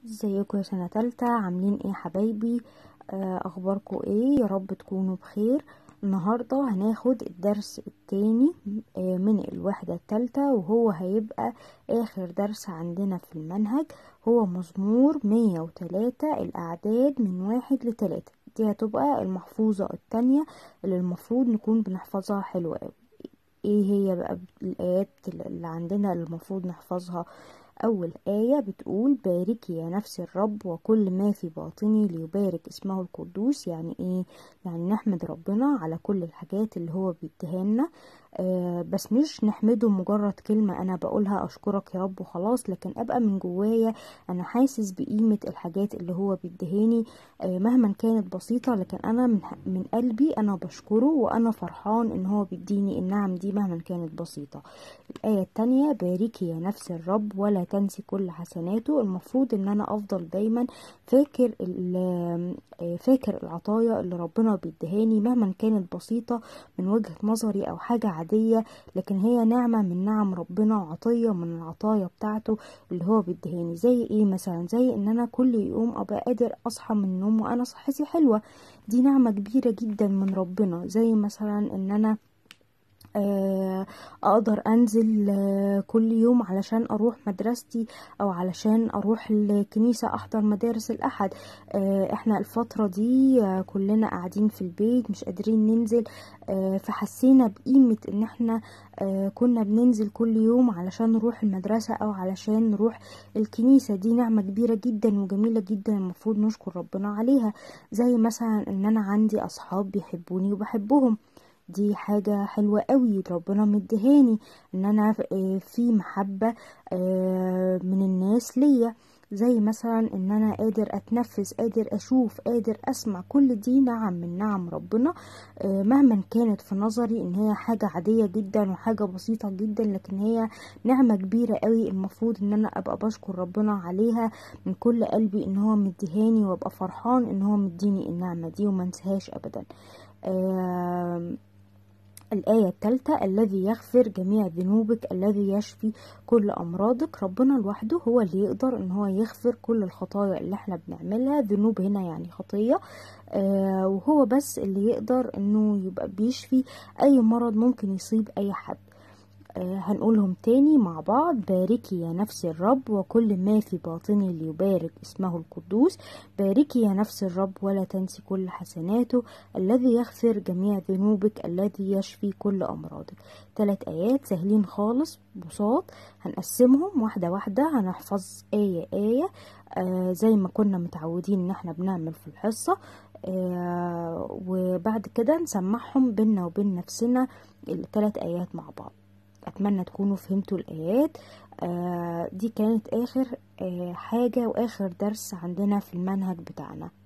ازيكم يا سنة تالتة عاملين ايه حبايبي آه، اخباركم ايه يا رب تكونوا بخير النهاردة هناخد الدرس التاني آه، من الوحدة التالتة وهو هيبقى اخر درس عندنا في المنهج هو مزمور مية وتلاتة الاعداد من واحد لتلاتة دي هتبقى المحفوظة التانية اللي المفروض نكون بنحفظها حلوة اوي ايه هي بقى الايات اللي عندنا اللي المفروض نحفظها أول آية بتقول باركي يا نفس الرب وكل ما في باطني ليبارك اسمه القدوس يعني إيه؟ يعني نحمد ربنا على كل الحاجات اللي هو بيديها لنا آه بس مش نحمده مجرد كلمة أنا بقولها أشكرك يا رب وخلاص لكن أبقى من جوايا أنا حاسس بقيمة الحاجات اللي هو بيديهاني آه مهما كانت بسيطة لكن أنا من, من قلبي أنا بشكره وأنا فرحان إن هو بيديني النعم دي مهما كانت بسيطة الآية التانية باركي يا نفس الرب ولا تنسي كل حسناته المفروض إن أنا أفضل دايما فاكر فاكر العطايا اللي ربنا بيديهاني مهما كانت بسيطة من وجهة نظري أو حاجة عادية لكن هي نعمة من نعم ربنا وعطية من العطايا بتاعته اللي هو بيديهاني زي ايه مثلا زي ان انا كل يوم ابقى قادر اصحى من النوم وانا صحتي حلوة دي نعمة كبيرة جدا من ربنا زي مثلا ان انا اقدر انزل كل يوم علشان اروح مدرستي او علشان اروح الكنيسة احضر مدارس الاحد احنا الفترة دي كلنا قاعدين في البيت مش قادرين ننزل فحسينا بقيمة ان احنا كنا بننزل كل يوم علشان نروح المدرسة او علشان نروح الكنيسة دي نعمة كبيرة جدا وجميلة جدا المفروض نشكر ربنا عليها زي مثلا ان انا عندي اصحاب بيحبوني وبحبهم دي حاجة حلوة قوي ربنا مدهاني ان انا في محبة من الناس ليا زي مثلا ان انا قادر اتنفس قادر اشوف قادر اسمع كل دي نعم من نعم ربنا مهما كانت في نظري ان هي حاجة عادية جدا وحاجة بسيطة جدا لكن هي نعمة كبيرة قوي المفروض ان انا ابقى بشكر ربنا عليها من كل قلبي ان هو مديهاني وابقى فرحان ان هو مديني النعمة دي وما انساهاش ابدا الآية الثالثة الذي يغفر جميع ذنوبك الذي يشفي كل أمراضك ربنا لوحده هو اللي يقدر إن هو يغفر كل الخطايا اللي احنا بنعملها ذنوب هنا يعني خطية آه وهو بس اللي يقدر إنه يبقى بيشفي أي مرض ممكن يصيب أي حد آه هنقولهم تاني مع بعض باركي يا نفس الرب وكل ما في باطني ليبارك اسمه القدوس باركي يا نفس الرب ولا تنسي كل حسناته الذي يغفر جميع ذنوبك الذي يشفي كل أمراضك ثلاث آيات سهلين خالص بساط هنقسمهم واحدة واحدة هنحفظ آية آية آه زي ما كنا متعودين ان احنا بنعمل في الحصة آه وبعد كده نسمعهم بينا وبين نفسنا الثلاث آيات مع بعض اتمنى تكونوا فهمتوا الايات آه دي كانت اخر آه حاجة واخر درس عندنا في المنهج بتاعنا